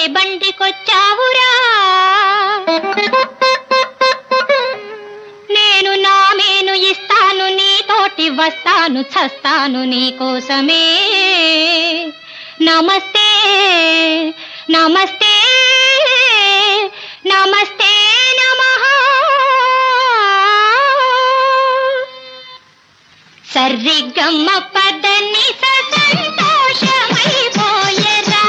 బండికొచ్చావురా నేను నా మేను ఇస్తాను నీతోటి వస్తాను చస్తాను నీ కోసమే నమస్తే నమస్తే నమస్తే నమః సర్రిగమ్మ పదని సంతోషమైపోయరా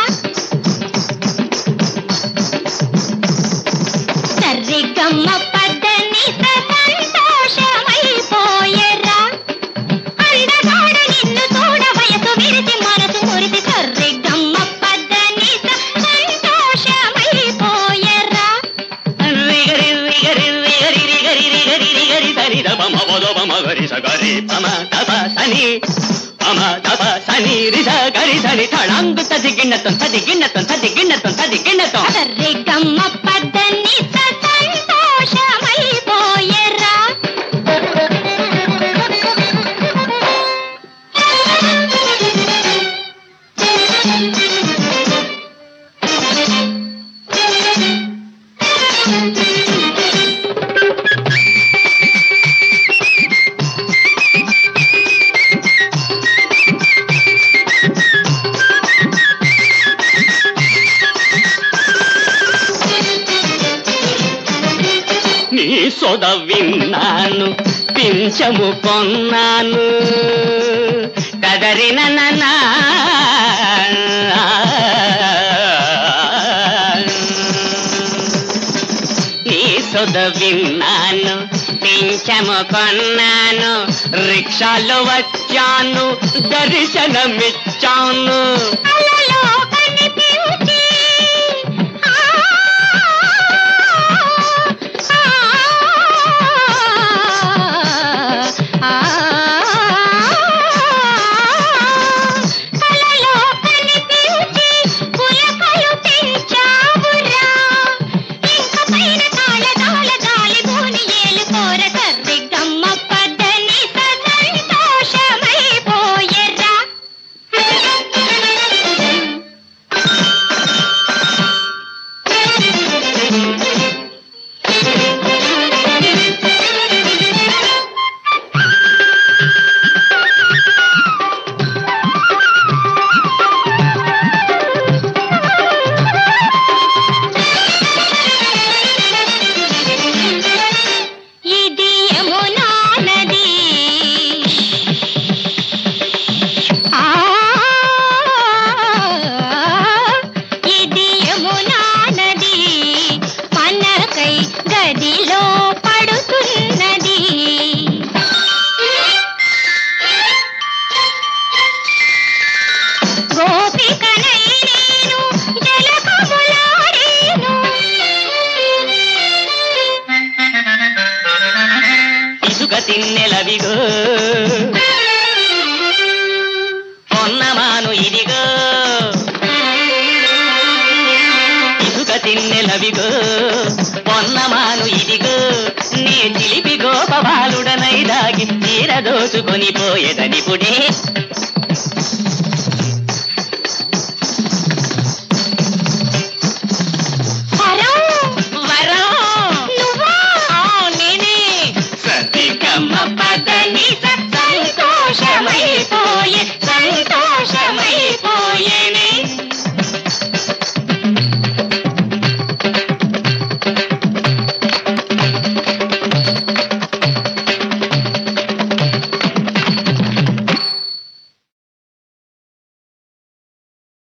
సర్రిగమ్మ పదని సంతోషమైపోయరా అందగాడు నిన్ను చూడ వయసు విరిసి మనసు మురిసి సర్రిగమ్మ పదని సంతోషమైపోయరా రిగరి రిగరి రిగరి రిగరి రిగరి రిగరి సరి ద పమ పద పమ గరి స గరి పమ తప సని పమ తప సని రి స గరి సని తళంగు తది గిన్నతం తది గిన్నతం తది గిన్నతం తది గిన్నతం సర్రిగమ్మ పదని సంతోషమైపోయరా నీ సొద విన్నాను పింఛము కొన్నాను కదరిన ననా నీ సొద విన్నాను పింఛము కొన్నాను రిక్షాలో వచ్చాను దర్శనమిచ్చాను అలలో కనిపించి ఆ, ఆ, ఆ, కలలో కనిపించి పులకలు పెంచావురా ఇంక పైన తాళ తాళ గాలి భూని ఏలుకోర సర్రిగమ్మ పద్దని సంతోషమైపోయరా ఇది యమునా నది ఆ ఇది యమునా నది మనకై గదిలో పడుతున్నది గోపికనై నేను జలకములాడేను ఇసుక తిన్నెలవిగో పొన్నమాను ఇదిగో ఇసుక తిన్నెలవిగో పొన్నమాను ఇదిగో నే చిలిపి గోపబాలుడనై దాగి తీర దోచుకొని పోయేదనిపుడే